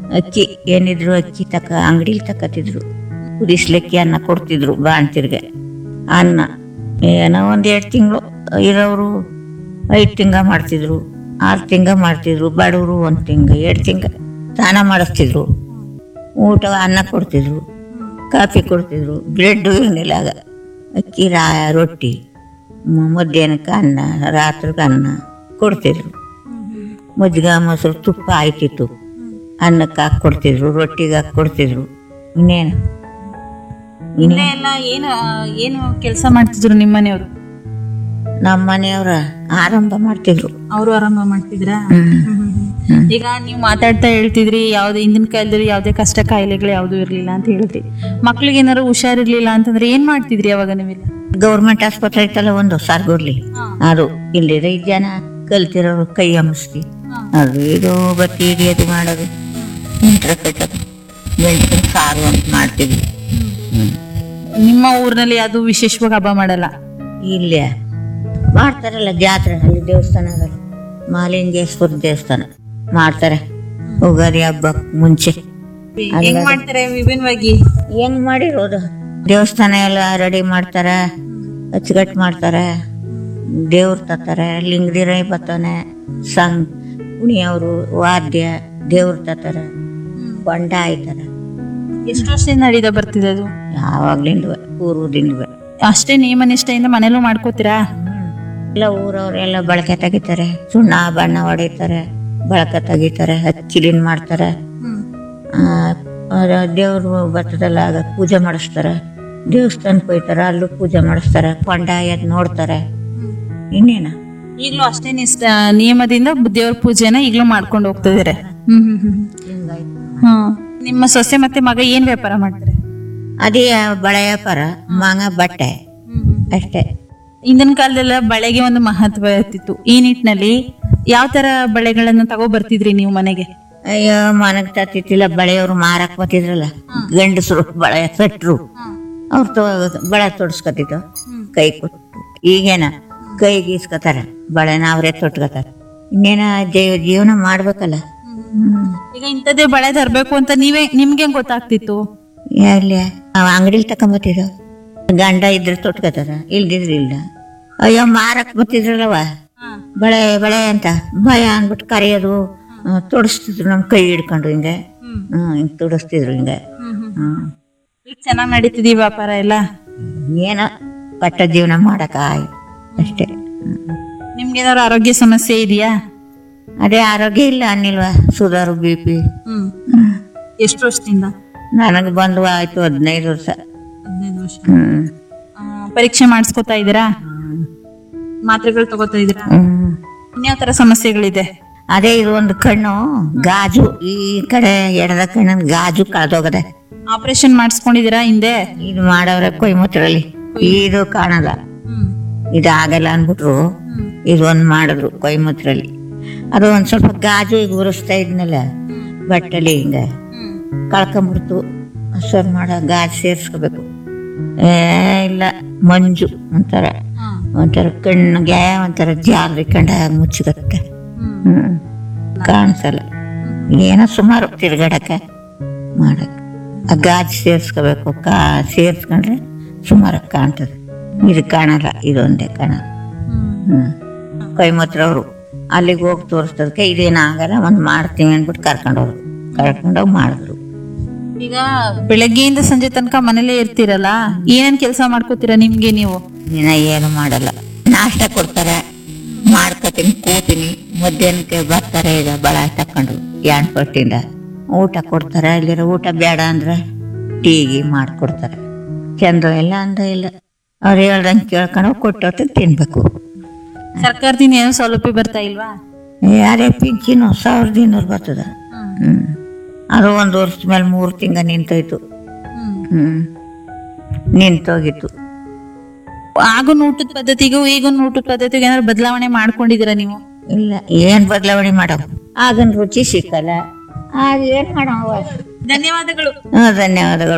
ಅಕ್ಕಿ ಏನಿದ್ರು ಅಕ್ಕಿ ತಕ ಅಂಗಡಿಲಿ ತಕತಿದ್ರು ಕುದಿಸ್ಲಿಕ್ಕೆ ಅನ್ನ ಕೊಡ್ತಿದ್ರು ಬಾಣ್ತಿರ್ಗೆ ಅನ್ನ ಏನೋ ಒಂದ್ ಎರಡು ತಿಂಗಳು ಇರೋರು ಐದು ತಿಂಗ ಮಾಡ್ತಿದ್ರು ಆರು ತಿಂಗ ಮಾಡ್ತಿದ್ರು ಬಡವರು ಒಂದು ತಿಂಗ ಎರಡು ತಿಂಗ ಸ್ನಾನ ಮಾಡಿಸ್ತಿದ್ರು ಊಟ ಅನ್ನ ಕೊಡ್ತಿದ್ರು ಕಾಫಿ ಕೊಡ್ತಿದ್ರು ಬ್ರೆಡ್ಡು ಏನಿಲ್ಲ ಆಗ ಅಕ್ಕಿ ರಾ ರೊಟ್ಟಿ ಮ- ಮಧ್ಯಾಹ್ನಕ್ಕೆ ಅನ್ನ ರಾತ್ರಿಗೆ ಅನ್ನ ಕೊಡ್ತಿದ್ರು ಮಜ್ಜಿಗೆ ಮೊಸರು ತುಪ್ಪ ಆಯ್ತಿತ್ತು ಅನ್ನಕ್ಕೆ ಹಾಕಿ ಕೊಡ್ತಿದ್ರು ರೊಟ್ಟಿಗೆ ಹಾಕಿ ಕೊಡ್ತಿದ್ರು ಇನ್ನೇನು ಇಲ್ಲೇ ಎಲ್ಲ ಏನು ಏನು ಕೆಲಸ ಮಾಡ್ತಿದ್ರು ನಿಮ್ಮ ಮನೆಯವರು ನಮ್ಮ ಮನೆಯವ್ರ ಆರಂಭ ಮಾಡ್ತಿದ್ರು ಅವರು ಆರಂಭ ಮಾಡ್ತಿದ್ರಾ ಹ್ಮ್. ಈಗ ನೀವು ಮಾತಾಡ್ತಾ ಹೇಳ್ತಿದ್ರಿ ಯಾವ್ದೇ ಹಿಂದಿನ ಕಾಲದಲ್ಲಿ ಯಾವ್ದೇ ಕಷ್ಟ ಕಾಯಿಲೆಗಳು ಯಾವ್ದು ಇರ್ಲಿಲ್ಲ ಅಂತ ಹೇಳಿದ್ರಿ ಮಕ್ಳಿಗೆ ಏನಾರು ಹುಷಾರಿರ್ಲಿಲ್ಲ ಅಂತಂದ್ರೆ ಏನ್ ಮಾಡ್ತಿದ್ರಿ ಅವಾಗ ನೀವೆಲ್ಲ ಗೌರ್ಮೆಂಟ್ ಆಸ್ಪತ್ರೆ ಐತಲ್ಲ ಒಂದು ಸಾರ್ಗೋಡ್ಲಿ ಅದು ಇಲ್ಲಿರ ಐದು ಜನ ಕಲ್ತಿರೋರು ಕೈ ಅಮಿಸ್ತಿ ಅದು ಇದು ಬತ್ತಿ ಹಿಡಿಯೋದು ಮಾಡೋದು ಯಂತ್ರ ಕಟ್ಟೋದು ಮೆಣಸಿನ ಸಾರು ಅಂತ ಮಾಡ್ತಿದ್ವಿ ಹ್ಮ್. ನಿಮ್ಮ ಊರಿನಲ್ಲಿ ಯಾವ್ದು ವಿಶೇಷವಾಗಿ ಹಬ್ಬ ಮಾಡಲ್ಲ ಇಲ್ಲೇ ಮಾಡ್ತಾರಲ್ಲ ಜಾತ್ರೆ ಅಲ್ಲಿ ದೇವಸ್ಥಾನ ಅದಲ್ಲ ಮಾಲಿಂಗೇಶ್ವರ ದೇವಸ್ಥಾನ ಮಾಡ್ತಾರೆ ಉಗಾದಿ ಹಬ್ಬಕ್ಕೆ ಮುಂಚೆ ಹೆಂಗ್ ಮಾಡ್ತಾರೆ ವಿಭಿನ್ನವಾಗಿ ಹೆಂಗ್ ಮಾಡಿರೋದು ದೇವಸ್ಥಾನ ಎಲ್ಲ ರೆಡಿ ಮಾಡ್ತಾರೆ ಅಚ್ಚುಕಟ್ಟು ಮಾಡ್ತಾರೆ ದೇವ್ರ ತತ್ತಾರೆ ಲಿಂಗದಿರೈ ಬರ್ತಾನೆ ಸಂಗ್ ಕುಣಿಯವರು ವಾದ್ಯ ದೇವ್ರ ತತ್ತಾರೆ ಬಂಡ ಆಯ್ತಾರೆ ಎಷ್ಟು ವರ್ಷದಿಂದ ನಡೀತಾ ಬರ್ತಿದೆ ಅದು ಯಾವಾಗ್ಲಿಂದ ಪೂರ್ವದಿಂದ ಅಷ್ಟೇ ನಿಯಮ ನಿಷ್ಠೆಯಿಂದ ಮನೇಲೂ ಮಾಡ್ಕೋತೀರಾ ಎಲ್ಲ ಊರವರೆಲ್ಲ ಬಳಕೆ ತೆಗಿತಾರೆ ಸುಣ್ಣ ಬಣ್ಣ ಹೊಡಿತಾರೆ ಬಳಕೆ ತೆಗಿತಾರೆ ಹಚ್ಚಿಲಿನ್ ಮಾಡ್ತಾರೆ ದೇವ್ರು ಬರ್ತದಲ್ಲ ಆಗ ಪೂಜೆ ಮಾಡಿಸ್ತಾರೆ ದೇವಸ್ಥಾನಕ್ಕೆ ಹೋಯ್ತಾರೆ ಅಲ್ಲೂ ಪೂಜೆ ಮಾಡಿಸ್ತಾರೆ ಕೊಂಡ ಎದ್ ನೋಡ್ತಾರೆ ಇನ್ನೇನ ಈಗಲೂ ಅಷ್ಟೇ ನಿಷ್ಠ ನಿಯಮದಿಂದ ದೇವ್ರ ಪೂಜೆನ ಈಗಲೂ ಮಾಡ್ಕೊಂಡು ಹೋಗ್ತಿದ್ದಾರೆ ಹ್ಮ್ ಹ್ಮ್ ಹ್ಮ್ ಹ್ಮ್ ನಿಮ್ಮ ಸೊಸೆ ಮತ್ತೆ ಮಗ ಏನ್ ವ್ಯಾಪಾರ ಮಾಡ್ತಾರೆ ಅದೇ ಬಳೆ ವ್ಯಾಪಾರ ಮಾಂಗ ಬಟ್ಟೆ ಅಷ್ಟೇ ಹಿಂದಿನ ಕಾಲದಲ್ಲ ಬಳೆಗೆ ಒಂದು ಮಹತ್ವ ಇರ್ತಿತ್ತು ಈ ನಿಟ್ಟಿನಲ್ಲಿ ಯಾವ ತರ ಬಳೆಗಳನ್ನ ತಗೋ ಬರ್ತಿದ್ರಿ ನೀವು ಮನೆಗೆ ಅಯ್ಯೋ ಮನಗ್ ತತ್ತಿತ್ತಿಲ್ಲ ಬಳೆಯವ್ರು ಮಾರಕ್ ಬರ್ತಿದ್ರಲ್ಲ ಗಂಡಸರು ಬಳೆ ಸಟ್ರು ಅವ್ರು ತೊ ಬಳೆ ತೊಡ್ಸ್ಕೊತಿದ್ದು ಕೈ ಕೊಟ್ಟು ಈಗೇನ ಕೈಗೆ ಇಸ್ಕೊತಾರೆ ಬಳೆನ ಅವರೇ ತೊಟ್ಕೋತಾರೆ ಇನ್ನೇನ ಜೀವ ಜೀವನ ಮಾಡ್ಬೇಕಲ್ಲ ಹ್ಮ್ ಈಗ ಇಂಥದ್ದೇ ಬಳೆ ತರ್ಬೇಕು ಅಂತ ನೀವೇ ನಿಮ್ಗೆ ಹೆಂಗ್ ಗೊತ್ತಾಗ್ತಿತ್ತು ಎಲ್ಲಿ ಅಂಗಡಿಲಿ ತಕೊಂಬತ್ತಿದ್ದು ಗಂಡ ಇದ್ರೆ ತೊಟ್ಕೋತಾರ ಇಲ್ದಿದ್ರೆ ಇಲ್ಲ ಅಯ್ಯೋ ಮಾರಕ್ ಬರ್ತಿದ್ರಲ್ಲವ ಬಳೆ ಬಳೆ ಅಂತ ಭಯ ಅಂದ್ಬಿಟ್ಟು ಕರೆಯೋದು ಆ, ತೊಡಸ್ತಿದ್ರು ನಮ್ ಕೈ ಹಿಡ್ಕೊಂಡು ಹಿಂಗೆ ಹ್ಮ್ ಹಿಂಗ್ ತೊಡಸ್ತಿದ್ರು ಹಿಂಗೆ ಹ್ಮ್ ಈಗ ಚೆನ್ನಾಗ್ ನಡೀತಿದೀವಿ ವ್ಯಾಪಾರ ಎಲ್ಲ ಏನೋ ಪಟ್ಟ ಜೀವನ ಮಾಡಕ ಆಯ್ ಅಷ್ಟೇ ಹ್ಮ್. ನಿಮ್ಗೆ ಏನಾದ್ರು ಆರೋಗ್ಯ ಸಮಸ್ಯೆ ಇದೆಯಾ ಅದೇ ಆರೋಗ್ಯ ಇಲ್ಲ ಅನ್ನಿಲ್ವಾ ಸುಧಾರು ಬಿ ಪಿ ಹ್ಮ್ ಎಷ್ಟು ವರ್ಷದಿಂದ ನನಗೆ ಬಂದು ಆಯ್ತು ಹದಿನೈದು ವರ್ಷ ಹದಿನೈದು ವರ್ಷ ಹ್ಮ್ ಆ, ಪರೀಕ್ಷೆ ಮಾಡಿಸ್ಕೊತಾ ಇದ್ದೀರಾ ಮಾತ್ರೆಗಳು ತಗೋತಾ ಇದ್ದೀರಾ ಹ್ಮ್ ಇನ್ಯಾವ ತರ ಸಮಸ್ಯೆಗಳಿದೆ ಅದೇ ಇದು ಒಂದು ಕಣ್ಣು ಗಾಜು ಈ ಕಡೆ ಎಡದ ಕಣ್ಣಿನ ಗಾಜು ಕಳೆದೋಗದೆ ಆಪರೇಷನ್ ಮಾಡಿಸ್ಕೊಂಡಿದ್ದೀರಾ ಹಿಂದೆ ಇದು ಮಾಡವ್ರೆ ಕೊಯ್ಮೂತ್ರಲ್ಲಿ ಇದು ಕಾಣಲ್ಲ ಇದು ಆಗಲ್ಲ ಅನ್ಬಿಟ್ರು ಇದು ಒಂದ್ ಮಾಡಿದ್ರು ಕೊಯ್ಮೂತ್ರಲ್ಲಿ ಅದು ಒಂದ್ ಸ್ವಲ್ಪ ಗಾಜು ಈಗ ಉರಿಸ್ತಾ ಇದ್ನಲ್ಲ ಬಟ್ಟಲಿ ಹಿಂಗ ಕಳ್ಕೊಂಬಿಡ್ತು ಸರ್ ಮಾಡ ಗಾಜು ಸೇರ್ಸ್ಕೋಬೇಕು ಏ ಇಲ್ಲ ಮಂಜು ಒಂಥರ ಒಂಥರ ಕಣ್ಣಿಗೆ ಒಂಥರ ಜಾಲರಿ ಕಂಡ ಮುಚ್ಚುಗತ್ತೆ ಹ್ಮ್ ಕಾಣಿಸಲ್ಲ ಏನೋ ಸುಮಾರು ತಿರ್ಗಾಡಕ್ಕೆ ಮಾಡಕ್ಕೆ ಆ ಗಾಜು ಸೇರ್ಸ್ಕೋಬೇಕು ಕಾ ಸೇರ್ಸ್ಕೊಂಡ್ರೆ ಸುಮಾರು ಕಾಣ್ತದೆ ಇದು ಕಾಣಲ್ಲ ಇದೊಂದೇ ಕಾಣಲ್ಲ ಹ್ಮ್ ಕೊಯ್ಮತ್ರ ಅವರು ಅಲ್ಲಿಗೆ ಹೋಗಿ ತೋರಿಸ್ತದಕ್ಕೆ ಇದೇನಾಗಲ್ಲ ಒಂದು ಮಾಡ್ತೀವಿ ಅಂದ್ಬಿಟ್ಟು ಕರ್ಕೊಂಡವ್ರು ಕರ್ಕೊಂಡೋಗಿ ಮಾಡಿದ್ರು ಈಗ ಬೆಳಗ್ಗೆಯಿಂದ ಸಂಜೆ ತನಕ ಮನೇಲೇ ಇರ್ತೀರಲ್ಲ ಏನೇನ್ ಕೆಲಸ ಮಾಡ್ಕೋತೀರಾ ನಿಮ್ಗೆ ನೀವು ದಿನ ಏನು ಮಾಡಲ್ಲ ನಾಷ್ಟ ಕೊಡ್ತಾರೆ ಮಾಡ್ಕೊತೀನಿ ಕೂತೀನಿ ಮಧ್ಯಾಹ್ನಕ್ಕೆ ಬರ್ತಾರೆ ಈಗ ಬಳ ತಕೊಂಡು ಯಾಣ್ ಪಟ್ಟಿಂದ ಊಟ ಕೊಡ್ತಾರೆ ಇಲ್ಲಿರೋ ಊಟ ಬೇಡ ಅಂದ್ರೆ ಟೀಗಿ ಮಾಡ್ಕೊಡ್ತಾರೆ ಚಂದ ಇಲ್ಲ ಅಂದ ಇಲ್ಲ ಅವ್ರು ಹೇಳ್ದಂಗೆ ಕೇಳ್ಕೊಂಡು ಕೊಟ್ಟೊತ್ತಿಗೆ ತಿನ್ಬೇಕು ಸರ್ಕಾರದಿಂದ ಏನೋ ಸೌಲಭ್ಯ ಬರ್ತಾ ಇಲ್ವಾ ಯಾರೇ ಪಿಂಚಿನು ಸಾವಿರದ ಇನ್ನೂರು ಬರ್ತದ ಹ್ಮ್ ಅದು ಒಂದು ವರ್ಷದ ಮೇಲೆ ಮೂರು ತಿಂಗ ನಿಂತೋಯ್ತು ಹ್ಮ್ ನಿಂತೋಗಿತ್ತು ಆಗನ್ ಊಟದ ಪದ್ಧತಿಗೂ ಈಗಿನ ಊಟದ ಪದ್ಧತಿಗೂ ಏನಾದ್ರು ಬದಲಾವಣೆ ಮಾಡ್ಕೊಂಡಿದೀರಾ ನೀವು ಇಲ್ಲ ಏನ್ ಬದಲಾವಣೆ ಮಾಡವ್ ಆಗನ್ ರುಚಿ ಸಿಕ್ಕಲ್ಲ ಆಗ ಏನ್ ಮಾಡವ ಧನ್ಯವಾದಗಳು ಧನ್ಯವಾದಗಳು